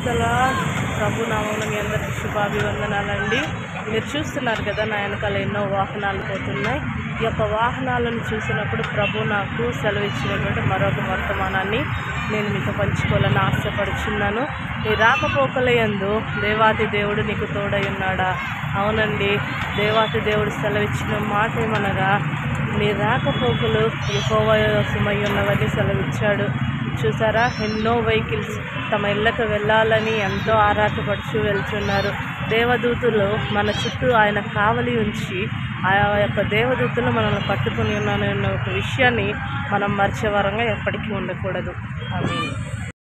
ప్రైస్తల ప్రభు నామంలో మీ అందరికీ శుభాభివందనాలండి మీరు చూస్తున్నారు కదా నా వెనకాల ఎన్నో వాహనాలు పోతున్నాయి ఈ యొక్క వాహనాలను చూసినప్పుడు ప్రభు నాకు సెలవిచ్చినటువంటి మరొక వర్తమానాన్ని నేను మీతో పంచుకోవాలని ఆశపడుచున్నాను నీ రాకపోకలయందు దేవాతి దేవుడు నీకు తోడై ఉన్నాడా అవునండి దేవాతి దేవుడు సెలవిచ్చిన మాట ఏమనగా నీ రాకపోకలు యహోవయమై ఉన్నవని సెలవిచ్చాడు చూసారా ఎన్నో వెహికల్స్ తమ ఇళ్ళకు వెళ్ళాలని ఎంతో ఆరాటపడుచు వెళ్తున్నారు దేవదూతులు మన చుట్టూ ఆయన కావలి ఉంచి ఆ యొక్క దేవదూతలు మనల్ని పట్టుకుని ఉన్నానన్న ఒక విషయాన్ని మనం మర్చేవారంగా ఎప్పటికీ ఉండకూడదు ఆమె